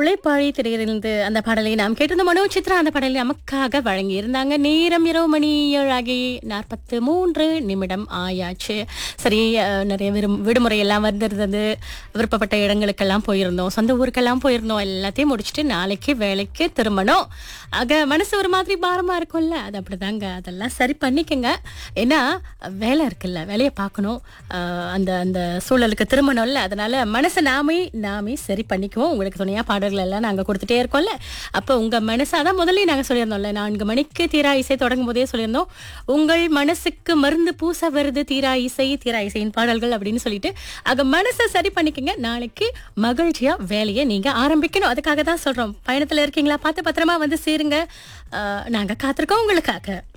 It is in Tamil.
உழைப்பாளி திரையிலிருந்து அந்த பாடலை நாம் கேட்டிருந்த மனோ சித்ரா அந்த பாடலை நமக்காக வழங்கி இருந்தாங்க நேரம் இரவு மணி ஏழாகி நாற்பத்து மூன்று நிமிடம் ஆயாச்சு சரி அஹ், நிறைய விரும் விடுமுறை எல்லாம் வந்திருந்தது விருப்பப்பட்ட இடங்களுக்கெல்லாம் போயிருந்தோம் சொந்த ஊருக்கெல்லாம் போயிருந்தோம் எல்லாத்தையும் முடிச்சுட்டு நாளைக்கு வேலைக்கு திரும்பணும் ஆக மனசு ஒரு மாதிரி பாரமா இருக்கும்ல அது அப்படிதாங்க அதெல்லாம் சரி பண்ணிக்கங்க ஏன்னா வேலை இருக்குல்ல வேலையை பார்க்கணும் அஹ், அந்த அந்த சூழலுக்கு திரும்பணும்ல அதனால மனசை நாமே நாமே சரி பண்ணிக்குவோம் உங்களுக்கு துணையா பாடல்கள் எல்லாம் நாங்க கொடுத்துட்டே இருக்கோம்ல அப்போ உங்க மனசு அதான் முதல்ல நாங்க சொல்லியிருந்தோம்ல நான்கு மணிக்கு தீரா இசை தொடங்கும் போதே சொல்லியிருந்தோம் உங்கள் மனசுக்கு மருந்து பூச வருது தீரா இசை தீரா இசையின் பாடல்கள் அப்படின்னு சொல்லிட்டு ஆக மனசை சரி பண்ணிக்கங்க நாளைக்கு மகிழ்ச்சியா வேலையை நீங்க ஆரம்பிக்கணும் அதுக்காக தான் சொல்றோம் பயணத்துல இருக்கீங்களா பார்த்து பத்திரமா வந்து சேருங்க அஹ், நாங்க காத்திருக்கோம் உங்களுக்காக